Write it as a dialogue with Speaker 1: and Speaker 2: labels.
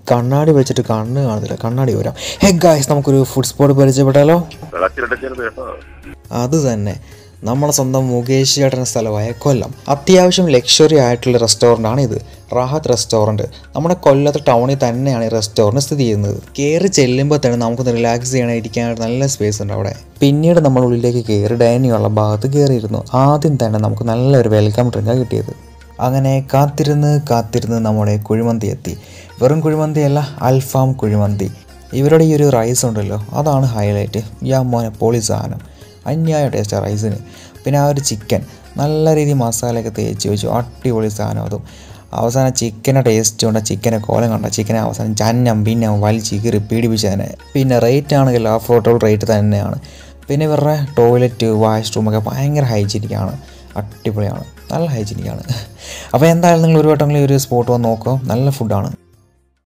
Speaker 1: കണ്ണാടി വെച്ചിട്ട് കണ്ണ് കാണത്തില്ല കണ്ണാടി വരാം ഹേ ഗായ്സ് നമുക്കൊരു ഫുഡ് സ്പോട്ട് പരിചയപ്പെട്ടാലോ
Speaker 2: വിളക്കിലിടക്കരുത് കേട്ടോ
Speaker 1: അത് തന്നെ നമ്മുടെ സ്വന്തം മുകേഷ് ചേട്ടൻ്റെ സ്ഥലമായ കൊല്ലം അത്യാവശ്യം ലക്ഷറി ആയിട്ടുള്ള റെസ്റ്റോറൻ്റ് ആണ് ഇത് റാഹത്ത് റെസ്റ്റോറൻറ്റ് നമ്മുടെ കൊല്ലത്ത് ടൗണിൽ തന്നെയാണ് ഈ റെസ്റ്റോറൻറ്റ് സ്ഥിതി ചെയ്യുന്നത് കയറി ചെല്ലുമ്പോൾ തന്നെ നമുക്കൊന്ന് റിലാക്സ് ചെയ്യാനായിട്ട് ഇരിക്കാനായിട്ട് നല്ല സ്പേസ് ഉണ്ട് അവിടെ പിന്നീട് നമ്മൾ ഉള്ളിലേക്ക് കയറി ഡൈനിങ് ഉള്ള ഭാഗത്ത് കയറിയിരുന്നു ആദ്യം തന്നെ നമുക്ക് നല്ലൊരു വെൽക്കം ഡ്രിങ്കാണ് കിട്ടിയത് അങ്ങനെ കാത്തിരുന്ന് കാത്തിരുന്ന് നമ്മുടെ കുഴിമന്തി എത്തി വെറും കുഴിമന്തിയല്ല അൽഫാം കുഴിമന്തി ഇവരുടെ ഈ ഒരു റൈസ് ഉണ്ടല്ലോ അതാണ് ഹൈലൈറ്റ് യാ മോനെ പൊളി സാധനം അന്യായ ടേസ്റ്റ് റൈസിന് പിന്നെ ആ ഒരു ചിക്കൻ നല്ല രീതിയിൽ മസാലയൊക്കെ തേച്ച് വെച്ചു അടിപൊളി സാധനം അതും അവസാനം ചിക്കനെ ടേസ്റ്റ് കൊണ്ട് ചിക്കനെ കോലം കണ്ട ചിക്കനെ അവസാനം ചന്നം പിന്നെ വലിച്ച് കീറി പീഡിപ്പിച്ചതിനെ പിന്നെ റേറ്റ് ആണെങ്കിൽ അഫോർഡബിൾ റേറ്റ് തന്നെയാണ് പിന്നെ ഇവരുടെ ടോയ്ലറ്റ് വാഷ്റൂമൊക്കെ ഭയങ്കര ഹൈജീനിക്കാണ് അടിപൊളിയാണ് നല്ല ഹൈജീനിക്കാണ് അപ്പോൾ എന്തായാലും നിങ്ങൾ ഒരു വട്ടം ഈ ഒരു സ്പോട്ട് വന്ന് നോക്കുക നല്ല ഫുഡാണ്